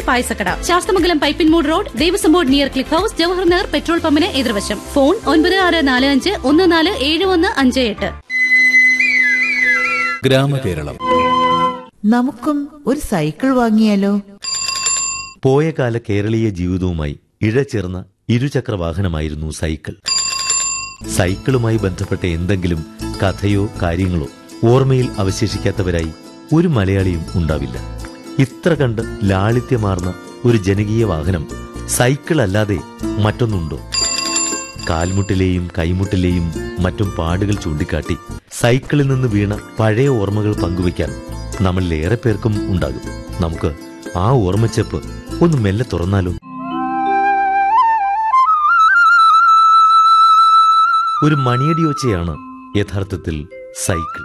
പായസക്കട Sasthamangalam Pipinmoodu road Devaswom board near Cliff House Jawahar Nagar petrol പമ്പിന് എതിർവശം phone ഒൻപത് ആറ് നാല് അഞ്ച് ഒന്ന് നാല് ഏഴ് ഒന്ന് അഞ്ച് എട്ട് ഗ്രാമകേരളം നമുക്കും ഒരു സൈക്കിൾ വാങ്ങിയാലോ പോയ കാല കേരളീയ ജീവിതവുമായി ഇഴചേർന്ന ഇരുചക്ര വാഹനമായിരുന്നു സൈക്കിൾ സൈക്കിളുമായി ബന്ധപ്പെട്ട എന്തെങ്കിലും കഥയോ കാര്യങ്ങളോ ഓർമ്മയിൽ അവശേഷിക്കാത്തവരായി ഒരു മലയാളിയും ഉണ്ടാവില്ല ഇത്ര കണ്ട് ലാളിത്യമാർന്ന ഒരു ജനകീയ വാഹനം സൈക്കിൾ അല്ലാതെ മറ്റൊന്നുണ്ടോ കാൽമുട്ടിലെയും കൈമുട്ടിലെയും മറ്റും പാടുകൾ ചൂണ്ടിക്കാട്ടി സൈക്കിളിൽ നിന്ന് വീണ പഴയ ഓർമ്മകൾ പങ്കുവയ്ക്കാൻ നമ്മളിൽ ഏറെ പേർക്കും ഉണ്ടാകും നമുക്ക് ആ ഓർമ്മച്ചെപ്പ് ഒന്ന് മെല്ലെ തുറന്നാലോ ഒരു മണിയടിയൊച്ചയാണ് യഥാർത്ഥത്തിൽ സൈക്കിൾ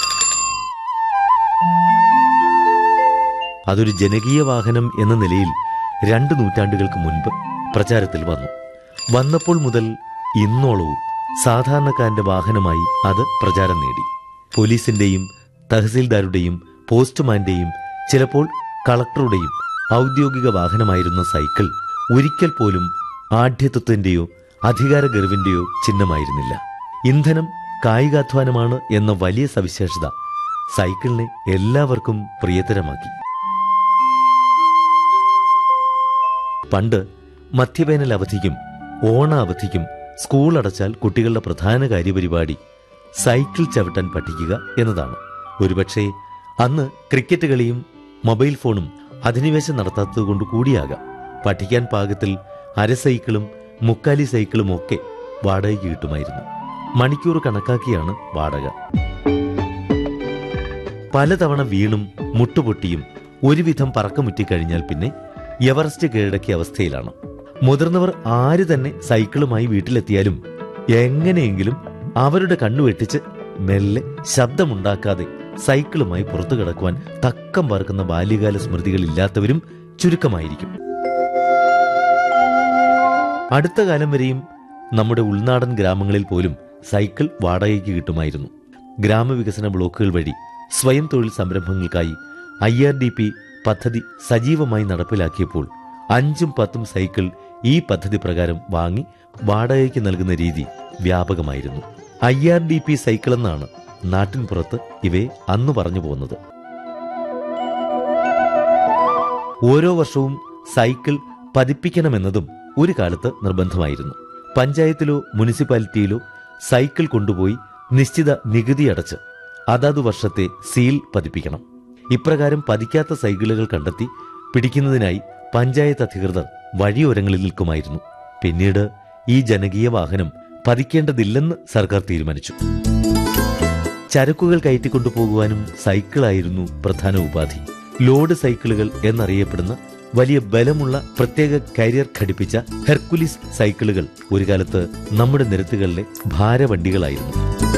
അതൊരു ജനകീയ വാഹനം എന്ന നിലയിൽ രണ്ട് നൂറ്റാണ്ടുകൾക്ക് മുൻപ് പ്രചാരത്തിൽ വന്നു വന്നപ്പോൾ മുതൽ ഇന്നോളവും സാധാരണക്കാരന്റെ വാഹനമായി അത് പ്രചാരം നേടി പോലീസിന്റെയും തഹസീൽദാരുടെയും പോസ്റ്റ്മാന്റെയും ചിലപ്പോൾ കളക്ടറുടെയും ഔദ്യോഗിക വാഹനമായിരുന്ന സൈക്കിൾ ഒരിക്കൽ പോലും ആഢ്യത്വത്തിന്റെയോ അധികാര ഗർവിന്റെയോ ചിഹ്നമായിരുന്നില്ല ഇന്ധനം കായികാധ്വാനമാണ് എന്ന വലിയ സവിശേഷത സൈക്കിളിനെ എല്ലാവർക്കും പ്രിയതരമാക്കി പണ്ട് മധ്യവേനൽ അവധിക്കും ഓണ അവധിക്കും സ്കൂൾ അടച്ചാൽ കുട്ടികളുടെ പ്രധാന കാര്യപരിപാടി സൈക്കിൾ ചവിട്ടാൻ പഠിക്കുക എന്നതാണ് ഒരുപക്ഷെ അന്ന് ക്രിക്കറ്റ് കളിയും മൊബൈൽ ഫോണും അധിനിവേശം നടത്താത്തതുകൊണ്ട് കൂടിയാകാം പഠിക്കാൻ പാകത്തിൽ അര സൈക്കിളും മുക്കാലി സൈക്കിളും ഒക്കെ വാടകയ്ക്ക് കിട്ടുമായിരുന്നു മണിക്കൂർ കണക്കാക്കിയാണ് വാടക പലതവണ വീണും മുട്ടുപൊട്ടിയും ഒരുവിധം പറക്കമുറ്റിക്കഴിഞ്ഞാൽ പിന്നെ എവറസ്റ്റ് കീഴടക്കിയ അവസ്ഥയിലാണ് മുതിർന്നവർ ആര് തന്നെ സൈക്കിളുമായി വീട്ടിലെത്തിയാലും എങ്ങനെയെങ്കിലും അവരുടെ കണ്ണു വെട്ടിച്ച് മെല്ലെ ശബ്ദമുണ്ടാക്കാതെ സൈക്കിളുമായി പുറത്തു കിടക്കുവാൻ തക്കം പറക്കുന്ന ബാല്യകാല സ്മൃതികൾ ഇല്ലാത്തവരും ചുരുക്കമായിരിക്കും അടുത്ത കാലം വരെയും നമ്മുടെ ഉൾനാടൻ ഗ്രാമങ്ങളിൽ പോലും സൈക്കിൾ വാടകയ്ക്ക് കിട്ടുമായിരുന്നു ഗ്രാമവികസന ബ്ലോക്കുകൾ വഴി സ്വയം തൊഴിൽ സംരംഭങ്ങൾക്കായി ഐ ആർ ഡി പി പദ്ധതി സജീവമായി നടപ്പിലാക്കിയപ്പോൾ അഞ്ചും പത്തും സൈക്കിൾ ഈ പദ്ധതി പ്രകാരം വാങ്ങി വാടകയ്ക്ക് നൽകുന്ന രീതി വ്യാപകമായിരുന്നു I R D P cycle എന്നാണ് നാട്ടിൻപുറത്ത് ഇവയെ അന്ന് പറഞ്ഞു പോകുന്നത് ഓരോ വർഷവും സൈക്കിൾ പതിപ്പിക്കണമെന്നതും ഒരു കാലത്ത് നിർബന്ധമായിരുന്നു പഞ്ചായത്തിലോ മുനിസിപ്പാലിറ്റിയിലോ സൈക്കിൾ കൊണ്ടുപോയി നിശ്ചിത നികുതി അടച്ച് അതത് വർഷത്തെ സീൽ പതിപ്പിക്കണം ഇപ്രകാരം പതിക്കാത്ത സൈക്കിളുകൾ കണ്ടെത്തി പിടിക്കുന്നതിനായി പഞ്ചായത്ത് അധികൃതർ വഴിയോരങ്ങളിൽ നിൽക്കുമായിരുന്നു പിന്നീട് ഈ ജനകീയ വാഹനം പതിക്കേണ്ടതില്ലെന്ന് സർക്കാർ തീരുമാനിച്ചു ചരക്കുകൾ കയറ്റിക്കൊണ്ടുപോകുവാനും സൈക്കിളായിരുന്നു പ്രധാന ഉപാധി ലോഡ് സൈക്കിളുകൾ എന്നറിയപ്പെടുന്ന വലിയ ബലമുള്ള പ്രത്യേക കരിയർ ഘടിപ്പിച്ച ഹെർക്കുലിസ് സൈക്കിളുകൾ ഒരു കാലത്ത് നമ്മുടെ നിരത്തുകളിലെ ഭാരവണ്ടികളായിരുന്നു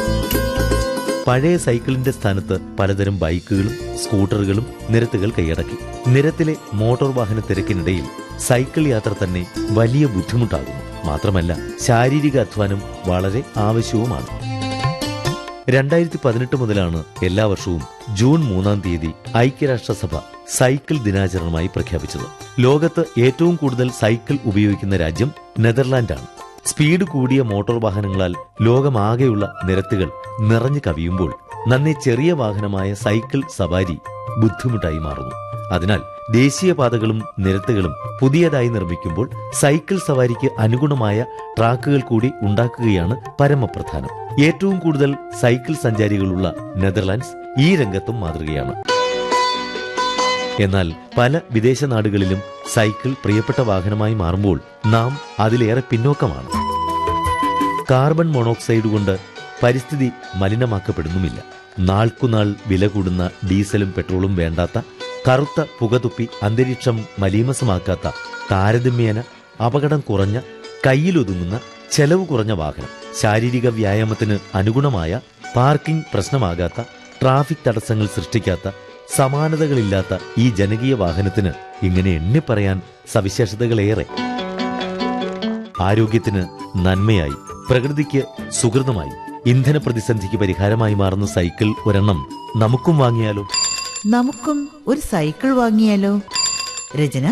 പഴയ സൈക്കിളിന്റെ സ്ഥാനത്ത് പലതരം ബൈക്കുകളും സ്കൂട്ടറുകളും നിരത്തുകൾ കൈയടക്കി നിരത്തിലെ മോട്ടോർ വാഹന തിരക്കിനിടയിൽ സൈക്കിൾ യാത്ര തന്നെ വലിയ ബുദ്ധിമുട്ടാകുന്നു മാത്രമല്ല ശാരീരിക അധ്വാനം വളരെ ആവശ്യവുമാണ് രണ്ടായിരത്തി പതിനെട്ട് മുതലാണ് എല്ലാ വർഷവും ജൂൺ മൂന്നാം തീയതി ഐക്യരാഷ്ട്രസഭ സൈക്കിൾ ദിനാചരണമായി പ്രഖ്യാപിച്ചത് ലോകത്ത് ഏറ്റവും കൂടുതൽ സൈക്കിൾ ഉപയോഗിക്കുന്ന രാജ്യം നെതർലാൻഡാണ് സ്പീഡ് കൂടിയ മോട്ടോർ വാഹനങ്ങളാൽ ലോകമാകെയുള്ള നിരത്തുകൾ നിറഞ്ഞു കവിയുമ്പോൾ നന്നേ ചെറിയ വാഹനമായ സൈക്കിൾ സവാരി ബുദ്ധിമുട്ടായി മാറുന്നു അതിനാൽ ദേശീയപാതകളും നിരത്തുകളും പുതിയതായി നിർമ്മിക്കുമ്പോൾ സൈക്കിൾ സവാരിക്ക് അനുഗുണമായ ട്രാക്കുകൾ കൂടി ഉണ്ടാക്കുകയാണ് പരമപ്രധാനം ഏറ്റവും കൂടുതൽ സൈക്കിൾ സഞ്ചാരികളുള്ള നെതർലാൻഡ്സ് ഈ രംഗത്തും മാതൃകയാണ് എന്നാൽ പല വിദേശ നാടുകളിലും സൈക്കിൾ പ്രിയപ്പെട്ട വാഹനമായി മാറുമ്പോൾ നാം അതിലേറെ പിന്നോക്കമാണ് കാർബൺ മോണോക്സൈഡ് കൊണ്ട് പരിസ്ഥിതി മലിനമാക്കപ്പെടുന്നുമില്ല നാൾക്കുനാൾ വില കൂടുന്ന ഡീസലും പെട്രോളും വേണ്ടാത്ത കറുത്ത പുകതുപ്പി അന്തരീക്ഷം മലീമസമാക്കാത്ത താരതമ്യേന അപകടം കുറഞ്ഞ കയ്യിലൊതുങ്ങുന്ന ചെലവ് കുറഞ്ഞ വാഹനം ശാരീരിക വ്യായാമത്തിന് അനുഗുണമായ പാർക്കിംഗ് പ്രശ്നമാകാത്ത ട്രാഫിക് തടസ്സങ്ങൾ സൃഷ്ടിക്കാത്ത സമാനതകളില്ലാത്ത ഈ ജനകീയ വാഹനത്തിന് ഇങ്ങനെ എണ്ണിപ്പറയാൻ സവിശേഷതകളേറെ ആരോഗ്യത്തിന് നന്മയായി പ്രകൃതിക്ക് സുഹൃതമായി ഇന്ധന പ്രതിസന്ധിക്ക് പരിഹാരമായി മാറുന്ന സൈക്കിൾ ഒരെണ്ണം നമുക്കും വാങ്ങിയാലോ നമുക്കും ഒരു സൈക്കിൾ വാങ്ങിയാലോ രചന